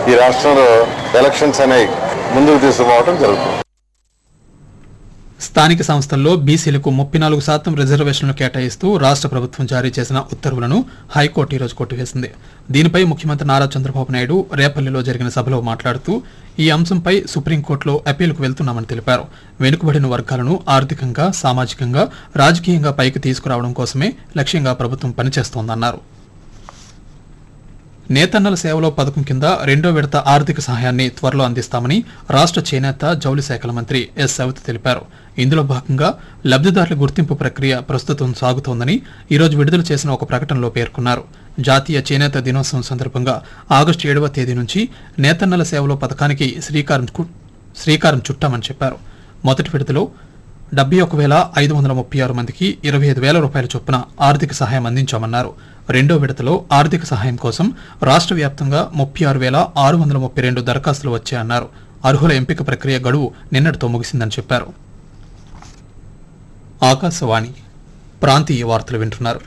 ఈ రాష్ట్రంలో ఎలక్షన్స్ అనేవి ముందుకు తీసుకుపోవడం జరుగుతుంది స్థానిక సంస్థల్లో బీసీలకు ముప్పై నాలుగు శాతం రిజర్వేషన్లు కేటాయిస్తూ రాష్ట్ర ప్రభుత్వం జారీ చేసిన ఉత్తర్వులను హైకోర్టు ఈరోజు కొట్టివేసింది దీనిపై ముఖ్యమంత్రి నారా చంద్రబాబు నాయుడు రేపల్లిలో జరిగిన సభలో మాట్లాడుతూ ఈ అంశంపై సుప్రీంకోర్టులో అప్పీలుకు వెళ్తున్నామని తెలిపారు వెనుకబడిన వర్గాలను ఆర్థికంగా సామాజికంగా రాజకీయంగా పైకి తీసుకురావడం కోసమే లక్ష్యంగా ప్రభుత్వం పనిచేస్తోందన్నారు నేతన్నల సేవలో పథకం కింద రెండో విడత ఆర్థిక సహాయాన్ని త్వరలో అందిస్తామని రాష్ట్ర చేనేత జౌళి శాఖల మంత్రి ఎస్ సవిత తెలిపారు ఇందులో భాగంగా లబ్ధిదారుల గుర్తింపు ప్రక్రియ ప్రస్తుతం సాగుతోందని ఈరోజు విడుదల చేసిన ఒక ప్రకటనలో పేర్కొన్నారు జాతీయ చేనేత దినోత్సవం సందర్భంగా ఆగస్టు ఏడవ తేదీ నుంచి నేతన్నల సేవలో పథకానికి శ్రీకారం కు- శ్రీకారం చుట్టామని చెప్పారు మొదటి విడతలో డెబ్బై ఒక వేల ఐదు వందల ముప్పై ఆరు మందికి ఇరవై ఐదు వేల రూపాయల చొప్పున ఆర్థిక సహాయం అందించామన్నారు రెండో విడతలో ఆర్థిక సహాయం కోసం రాష్ట్ర వ్యాప్తంగా ముప్పై ఆరు వేల ఆరు వందల ముప్పై రెండు దరఖాస్తులు వచ్చాయన్నారు అర్హుల ఎంపిక ప్రక్రియ గడువు నిన్నటితో ముగిసిందని చెప్పారు ఆకాశవాణి ప్రాంతీయ వార్తలు వింటున్నారు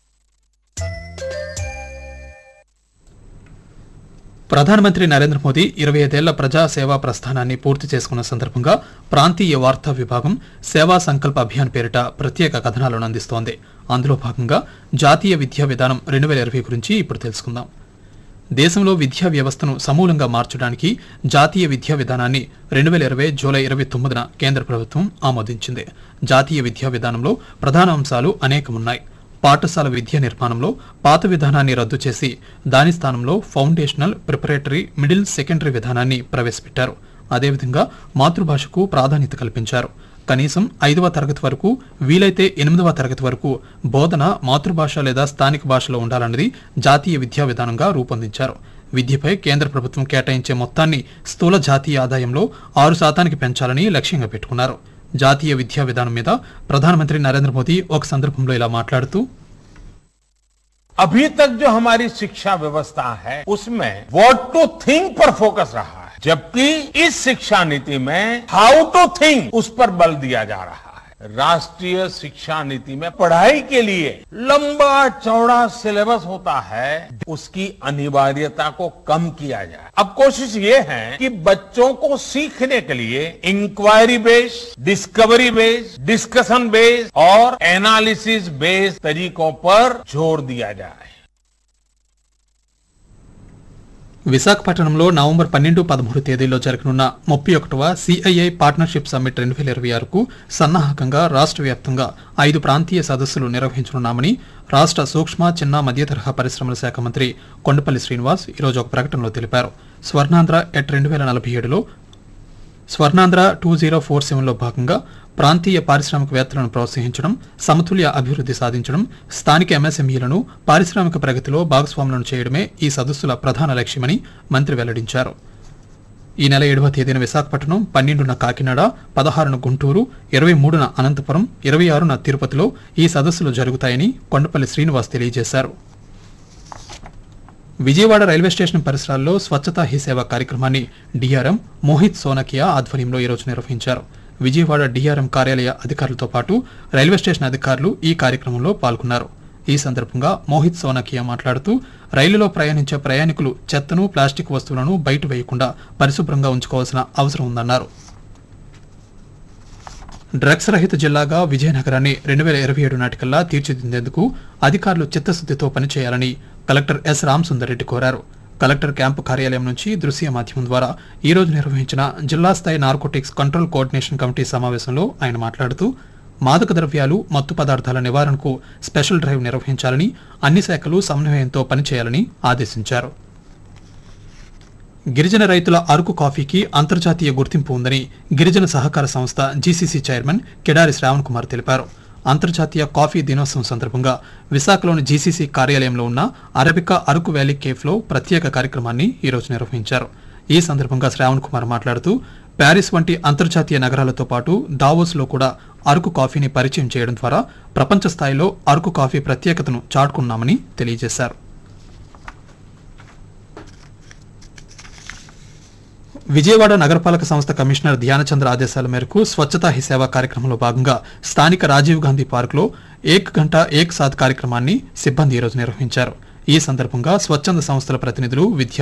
ప్రధానమంత్రి నరేంద్ర మోదీ ఇరవై ఐదేళ్ల ప్రజా సేవా ప్రస్థానాన్ని పూర్తి చేసుకున్న సందర్భంగా ప్రాంతీయ వార్తా విభాగం సేవా సంకల్ప అభియాన్ పేరిట ప్రత్యేక కథనాలను అందిస్తోంది అందులో భాగంగా జాతీయ విద్యా విధానం రెండు వేల ఇరవై గురించి ఇప్పుడు తెలుసుకుందాం దేశంలో విద్యా వ్యవస్థను సమూలంగా మార్చడానికి జాతీయ విద్యా విధానాన్ని రెండు వేల ఇరవై జూలై ఇరవై తొమ్మిదిన కేంద్ర ప్రభుత్వం ఆమోదించింది జాతీయ విద్యా విధానంలో ప్రధాన అంశాలు అనేకమున్నాయి పాఠశాల విద్య నిర్మాణంలో పాత విధానాన్ని రద్దు చేసి దాని స్థానంలో ఫౌండేషనల్ ప్రిపరేటరీ మిడిల్ సెకండరీ విధానాన్ని ప్రవేశపెట్టారు అదేవిధంగా మాతృభాషకు ప్రాధాన్యత కల్పించారు కనీసం ఐదవ తరగతి వరకు వీలైతే ఎనిమిదవ తరగతి వరకు బోధన మాతృభాష లేదా స్థానిక భాషలో ఉండాలన్నది జాతీయ విద్యా విధానంగా రూపొందించారు విద్యపై కేంద్ర ప్రభుత్వం కేటాయించే మొత్తాన్ని స్థూల జాతీయ ఆదాయంలో ఆరు శాతానికి పెంచాలని లక్ష్యంగా పెట్టుకున్నారు జాతీయ విద్యా విధానం మీద ప్రధానమంత్రి నరేంద్ర మోదీ ఒక సందర్భంలో ఇలా మాట్లాడుతూ अभी तक जो हमारी शिक्षा व्यवस्था है उसमें व्हाट टू थिंक पर फोकस रहा है जबकि इस शिक्षा नीति में हाउ टू थिंक उस पर बल दिया जा रहा है राष्ट्रीय शिक्षा नीति में पढ़ाई के लिए लंबा चौड़ा सिलेबस होता है उसकी अनिवार्यता को कम किया जाए अब कोशिश ये है कि बच्चों को सीखने के लिए inquiry based discovery based discussion based और एनालिसिस बेस्ड तरीकों पर जोर दिया जाए విశాఖపట్నంలో నవంబర్ పన్నెండు పదమూడు తేదీల్లో జరగనున్న ముప్పై ఒకటవ సిఐఐ పార్ట్నర్షిప్ సమ్మిట్ రెండు వేల ఇరవై ఆరుకు సన్నాహకంగా రాష్ట్ర వ్యాప్తంగా ఐదు ప్రాంతీయ సదస్సులు నిర్వహించనున్నామని రాష్ట్ర సూక్ష్మ చిన్న మధ్య తరహా పరిశ్రమల శాఖ మంత్రి కొండపల్లి శ్రీనివాస్ ఈరోజు ఒక ప్రకటనలో తెలిపారు స్వర్ణాంధ్ర ఎట్ రెండు వేల నలభై ఏడులో స్వర్ణాంధ్ర టూ జీరో ఫోర్ సెవెన్లో భాగంగా ప్రాంతీయ పారిశ్రామికవేత్తలను ప్రోత్సహించడం సమతుల్య అభివృద్ధి సాధించడం స్థానిక ఎంఎస్ఎంఈలను పారిశ్రామిక ప్రగతిలో భాగస్వాములను చేయడమే ఈ సదస్సుల ప్రధాన లక్ష్యమని మంత్రి వెల్లడించారు ఈ నెల ఏడవ తేదీన విశాఖపట్నం పన్నెండున కాకినాడ పదహారున గుంటూరు ఇరవై మూడున అనంతపురం ఇరవై ఆరున తిరుపతిలో ఈ సదస్సులు జరుగుతాయని కొండపల్లి శ్రీనివాస్ తెలియజేశారు విజయవాడ రైల్వే స్టేషన్ పరిసరాల్లో స్వచ్ఛతా హీ సేవ కార్యక్రమాన్ని డిఆర్ఎం మోహిత్ సోనకియా ఆధ్వర్యంలో ఈరోజు నిర్వహించారు విజయవాడ డిఆర్ఎం కార్యాలయ అధికారులతో పాటు రైల్వే స్టేషన్ అధికారులు ఈ కార్యక్రమంలో పాల్గొన్నారు ఈ సందర్భంగా మోహిత్ సోనకియా మాట్లాడుతూ రైలులో ప్రయాణించే ప్రయాణికులు చెత్తను ప్లాస్టిక్ వస్తువులను బయట వేయకుండా పరిశుభ్రంగా ఉంచుకోవాల్సిన అవసరం ఉందన్నారు డ్రగ్స్ రహిత జిల్లాగా విజయనగరాన్ని రెండు వేల ఇరవై ఏడు నాటికల్లా తీర్చిదిద్దేందుకు అధికారులు చిత్తశుద్దితో పనిచేయాలని కలెక్టర్ ఎస్ రామసుందర్రెడ్డి కోరారు కలెక్టర్ క్యాంపు కార్యాలయం నుంచి దృశ్య మాధ్యమం ద్వారా ఈ రోజు నిర్వహించిన జిల్లా స్థాయి నార్కోటిక్స్ కంట్రోల్ కోఆర్డినేషన్ కమిటీ సమావేశంలో ఆయన మాట్లాడుతూ మాదక ద్రవ్యాలు మత్తు పదార్థాల నివారణకు స్పెషల్ డ్రైవ్ నిర్వహించాలని అన్ని శాఖలు సమన్వయంతో పనిచేయాలని ఆదేశించారు గిరిజన రైతుల అరకు కాఫీకి అంతర్జాతీయ గుర్తింపు ఉందని గిరిజన సహకార సంస్థ జీసీసీ చైర్మన్ కెడారి శ్రావణ్ కుమార్ తెలిపారు అంతర్జాతీయ కాఫీ దినోత్సవం సందర్భంగా విశాఖలోని జీసీసీ కార్యాలయంలో ఉన్న అరబికా అరకు వ్యాలీ కేఫ్లో ప్రత్యేక కార్యక్రమాన్ని ఈరోజు నిర్వహించారు ఈ సందర్భంగా శ్రావణ్ కుమార్ మాట్లాడుతూ ప్యారిస్ వంటి అంతర్జాతీయ నగరాలతో పాటు దావోస్లో కూడా అరకు కాఫీని పరిచయం చేయడం ద్వారా ప్రపంచ స్థాయిలో అరకు కాఫీ ప్రత్యేకతను చాటుకున్నామని తెలియజేశారు విజయవాడ నగరపాలక సంస్థ కమిషనర్ ధ్యానచంద్ర ఆదేశాల మేరకు స్వచ్ఛతా హీ సేవ కార్యక్రమంలో భాగంగా స్థానిక రాజీవ్ గాంధీ పార్కులో ఏక్ గంట ఏక్ సాత్ కార్యక్రమాన్ని సిబ్బంది ఈరోజు నిర్వహించారు ఈ సందర్భంగా స్వచ్ఛంద సంస్థల ప్రతినిధులు విద్యార్థులు